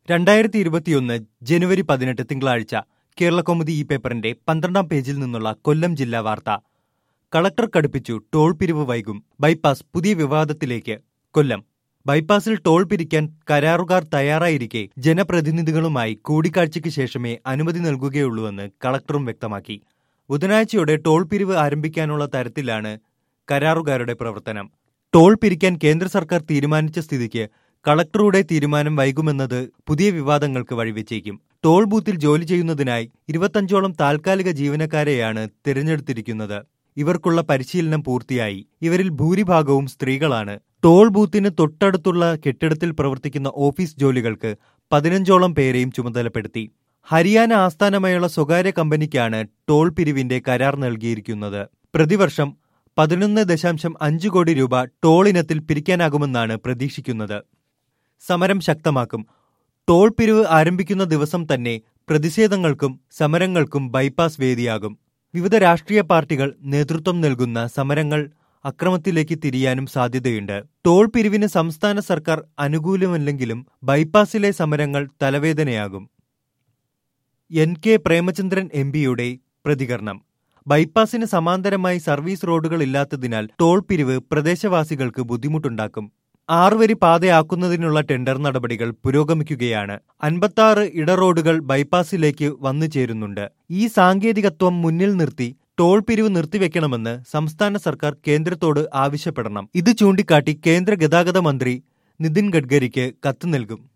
രണ്ടായിരത്തി ഇരുപത്തിയൊന്ന് ജനുവരി പതിനെട്ട് തിങ്കളാഴ്ച കേരളകൗമുദി ഈ പേപ്പറിന്റെ പന്ത്രണ്ടാം പേജിൽ നിന്നുള്ള കൊല്ലം ജില്ലാ വാർത്ത കളക്ടർ കടുപ്പിച്ചു ടോൾ പിരിവ് വൈകും ബൈപ്പാസ് പുതിയ വിവാദത്തിലേക്ക് കൊല്ലം ബൈപ്പാസിൽ ടോൾ പിരിക്കാൻ കരാറുകാർ തയ്യാറായിരിക്കെ ജനപ്രതിനിധികളുമായി കൂടിക്കാഴ്ചയ്ക്ക് ശേഷമേ അനുമതി നൽകുകയുള്ളൂവെന്ന് കളക്ടറും വ്യക്തമാക്കി ബുധനാഴ്ചയോടെ ടോൾ പിരിവ് ആരംഭിക്കാനുള്ള തരത്തിലാണ് കരാറുകാരുടെ പ്രവർത്തനം ടോൾ പിരിക്കാൻ കേന്ദ്ര സർക്കാർ തീരുമാനിച്ച സ്ഥിതിക്ക് കളക്ടറുടെ തീരുമാനം വൈകുമെന്നത് പുതിയ വിവാദങ്ങൾക്ക് വഴിവെച്ചേക്കും ടോൾ ബൂത്തിൽ ജോലി ചെയ്യുന്നതിനായി ഇരുപത്തഞ്ചോളം താൽക്കാലിക ജീവനക്കാരെയാണ് തിരഞ്ഞെടുത്തിരിക്കുന്നത് ഇവർക്കുള്ള പരിശീലനം പൂർത്തിയായി ഇവരിൽ ഭൂരിഭാഗവും സ്ത്രീകളാണ് ടോൾ ബൂത്തിന് തൊട്ടടുത്തുള്ള കെട്ടിടത്തിൽ പ്രവർത്തിക്കുന്ന ഓഫീസ് ജോലികൾക്ക് പതിനഞ്ചോളം പേരെയും ചുമതലപ്പെടുത്തി ഹരിയാന ആസ്ഥാനമായുള്ള സ്വകാര്യ കമ്പനിക്കാണ് ടോൾ പിരിവിന്റെ കരാർ നൽകിയിരിക്കുന്നത് പ്രതിവർഷം പതിനൊന്ന് ദശാംശം അഞ്ച് കോടി രൂപ ടോൾ ഇനത്തിൽ പിരിക്കാനാകുമെന്നാണ് പ്രതീക്ഷിക്കുന്നത് സമരം ശക്തമാക്കും ടോൾ പിരിവ് ആരംഭിക്കുന്ന ദിവസം തന്നെ പ്രതിഷേധങ്ങൾക്കും സമരങ്ങൾക്കും ബൈപ്പാസ് വേദിയാകും വിവിധ രാഷ്ട്രീയ പാർട്ടികൾ നേതൃത്വം നൽകുന്ന സമരങ്ങൾ അക്രമത്തിലേക്ക് തിരിയാനും സാധ്യതയുണ്ട് ടോൾ പിരിവിന് സംസ്ഥാന സർക്കാർ അനുകൂലമല്ലെങ്കിലും ബൈപ്പാസിലെ സമരങ്ങൾ തലവേദനയാകും എൻ കെ പ്രേമചന്ദ്രൻ എം പിയുടെ പ്രതികരണം ബൈപ്പാസിന് സമാന്തരമായി സർവീസ് റോഡുകൾ ഇല്ലാത്തതിനാൽ ടോൾ പിരിവ് പ്രദേശവാസികൾക്ക് ബുദ്ധിമുട്ടുണ്ടാക്കും ആറുവരി പാതയാക്കുന്നതിനുള്ള ടെൻഡർ നടപടികൾ പുരോഗമിക്കുകയാണ് അൻപത്താറ് ഇടറോഡുകൾ ബൈപ്പാസിലേക്ക് വന്നു ചേരുന്നുണ്ട് ഈ സാങ്കേതികത്വം മുന്നിൽ നിർത്തി ടോൾ പിരിവ് നിർത്തിവെക്കണമെന്ന് സംസ്ഥാന സർക്കാർ കേന്ദ്രത്തോട് ആവശ്യപ്പെടണം ഇത് ചൂണ്ടിക്കാട്ടി കേന്ദ്ര ഗതാഗത മന്ത്രി നിതിൻ ഗഡ്കരിക്ക് കത്ത് നൽകും